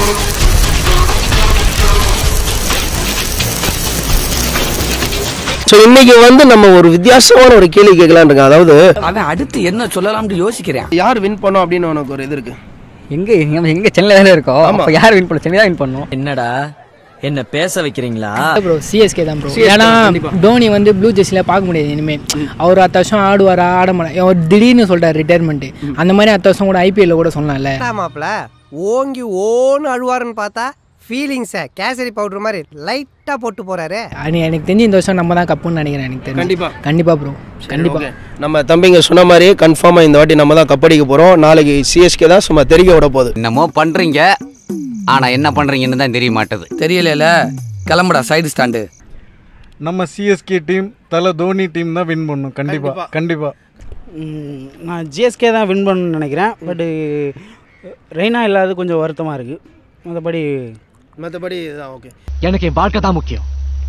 So இன்னைக்கு வந்து நம்ம ஒரு வித்தியாசமான ஒரு கேள்வி கேட்கலான்னு இருக்கோம் அதாவது அவன் அடுத்து என்ன சொல்லலாம்னு யோசிக்கிறேன் யார் வின் பண்ணோம் அப்படின்னு உனக்கு ஒரு இது இருக்கு எங்க எங்க எங்க சென்னை தானே இருக்கோம் அப்ப யார் வின் பண்ண சென்னை தான் வின் பண்ணும் என்னடா என்ன பேச வைக்கிறீங்களா ப்ரோ சிஎஸ்கே தான் ப்ரோ CSK ஏன்னா கண்டிப்பா. தோனி வந்து ப்ளூ ஜெர்சியில் பார்க்க முடியாது இனிமேல் அவர் அடுத்த வருஷம் ஆடுவாரா ஆட மாட்டா அவர் திடீர்னு சொல்றாரு ரிட்டையர்மெண்ட் அந்த மாதிரி அடுத்த வருஷம் கூட ஐபிஎல்ல கூட சொல்லலாம்ல மாப்பிள ஓங்கி ஓன்னு அழுவாருன்னு பார்த்தா ஃபீலிங்ஸை கேசரி பவுடர் மாதிரி லைட்டாக போட்டு போறாரு அனி- எனக்கு தெரிஞ்சு இந்த வருஷம் நம்ம தான் கப்புன்னு நினைக்கிறேன் எனக்கு தெரிஞ்சு கண்டிப்பா. கண்டிப்பா ப்ரோ கண்டிப்பா Okay. நம்ம தம்பிங்க சொன்ன மாதிரி கன்ஃபார்மாக இந்த வாட்டி நம்ம தான் கப்படிக்க போகிறோம் நாளைக்கு சிஎஸ்கே தான் சும்மா தெரிக்க விட போகுது என்னமோ பண்றீங்க ஆனா என்ன பண்றீங்கன்னு தான் தெரிய மாட்டது தெரியல கிளம்புடா சைடு ஸ்டாண்டு நம்ம சிஎஸ்கே டீம் தலை தோனி டீம் தான் வின் பண்ணும் கண்டிப்பா கண்டிப்பா நான் ஜிஎஸ்கே தான் வின் பண்ணணும்னு நினைக்கிறேன் பட்டு ரெய்னா இல்லாத கொஞ்சம் வருத்தமாக இருக்குது மற்றபடி மற்றபடி இதுதான் ஓகே எனக்கு என் வாழ்க்கை தான் முக்கியம்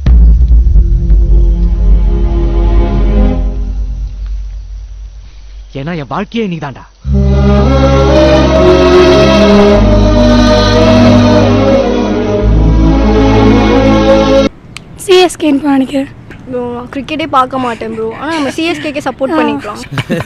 ஏன்னா என் வாழ்க்கையே நீதான்டா சிஎஸ்கேன்னு நினைக்கிறேன் ப்ரோ நான் கிரிக்கெட்டே பார்க்க மாட்டேன் ப்ரோ ஆனால் நம்ம சிஎஸ்கேக்கு சப்போர்ட் பண்ணிக்கலாம்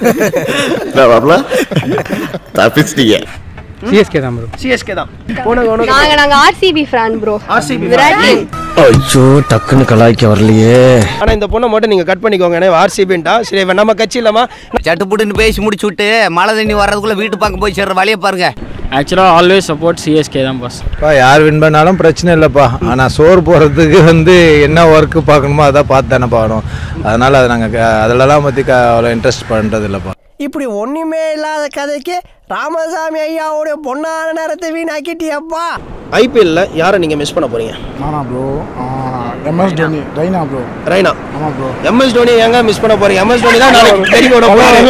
தப்பிச்சிட்டீங்க சிஎஸ்கே தான் ப்ரோ சிஎஸ்கே தான் உனக்கு உனக்கு நாங்கள் நாங்கள் RCB fan bro RCB Virat ஐயோ டக்குன்னு கலாய்க்க வரலையே ஆனால் இந்த பொண்ணை மட்டும் நீங்கள் கட் பண்ணிக்கோங்க ஏன்னா ஆர்சிபின்ட்டா சரி இவன் நம்ம கட்சி இல்லாமா சட்டுப்புட்டுன்னு பேசி முடிச்சு விட்டு மழை தண்ணி வர்றதுக்குள்ள வீட்டு பக்கம் போய் சேர்ற வழியை பாருங்க ஆக்சுவலாக ஆல்வேஸ் சப்போர்ட் சிஎஸ்கே தான் பாஸ் பா யார் வின் பண்ணாலும் பிரச்சனை இல்லைப்பா ஆனால் சோறு போகிறதுக்கு வந்து என்ன ஒர்க்கு பார்க்கணுமோ அதான் பார்த்து தானே பார்க்கணும் அதனால் அதை நாங்கள் அதிலலாம் பற்றி அவ்வளோ இன்ட்ரெஸ்ட் பண்ணுறது இல்லைப்பா இப்படி ஒண்ணுமே இல்லாத கதைக்கு ராமசாமி ஐயாவுடைய பொன்னான நேரத்தை வீணாக்கிட்டியப்பா ஐபிஎல்ல யாரை நீங்கள் மிஸ் பண்ண போறீங்க ஆனா bro MS Dhoni Raina bro Raina ஆமாம் ப்ரோ எம்எஸ் தோனி எங்க மிஸ் பண்ண போறீங்க எம்எஸ் தோனி தான் நாளைக்கு தெரிக்க விட போறாரு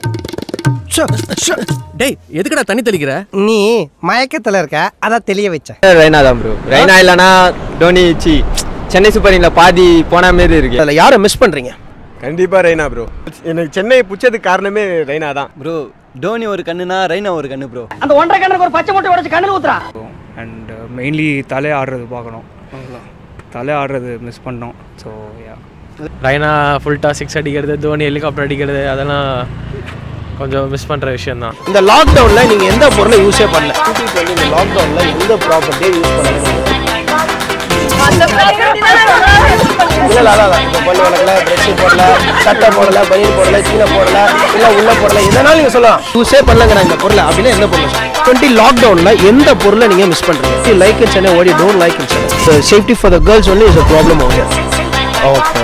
டேய் எதுக்குடா தண்ணி தெளிக்கிற நீ மயக்கத்துல இருக்க அதான் தெளிய வச்சேன் ரெய்னா தான் ப்ரோ ரெய்னா இல்லனா தோனி சி சென்னை சூப்பர் கிங்ல பாதி போன மாதிரி இருக்கு அதில் யாரை மிஸ் பண்றீங்க கண்டிப்பா ரெய்னா ப்ரோ எனக்கு சென்னை பிடிச்சதுக்கு காரணமே ரெய்னா தான் ப்ரோ டோனி ஒரு கண்ணுனா ரெய்னா ஒரு கண்ணு ப்ரோ அந்த ஒன்றரை கண்ணுக்கு ஒரு பச்சை மூட்டை உடச்சு கண்ணில் ஊத்துறா அண்ட் மெயின்லி தலை ஆடுறது பார்க்கணும் தலை ஆடுறது மிஸ் பண்ணோம் ஸோ யா ரைனா ஃபுல்டா சிக்ஸ் அடிக்கிறது தோனி ஹெலிகாப்டர் அடிக்கிறது அதெல்லாம் கொஞ்சம் மிஸ் பண்ணுற விஷயம் தான் இந்த லாக்டவுன்ல நீங்க எந்த பொருளை யூஸே பண்ணல கூட்டிட்டு வந்து இந்த லாக்டவுன்ல எந்த ப்ராப்பர்ட்டியே யூஸ் பண்ணல இல்ல இல்ல அதான் அதான். இந்த பல்லு வளர்க்கல பிரஷ் போடல சட்டை போடல பனியன் போடல சீனை போடல இல்ல உள்ள போடல எதனாலும் நீங்க சொல்லலாம் யூஸே பண்ணலங்க இந்த பொருளை அப்படின்னா எந்த பொருளை டுவெண்ட்டி லாக்டவுன்ல எந்த பொருளை நீங்க மிஸ் பண்றீங்க லைக் இன் சென்னை ஓடி don't like in Chennai safety for the girls only is a problem okay okay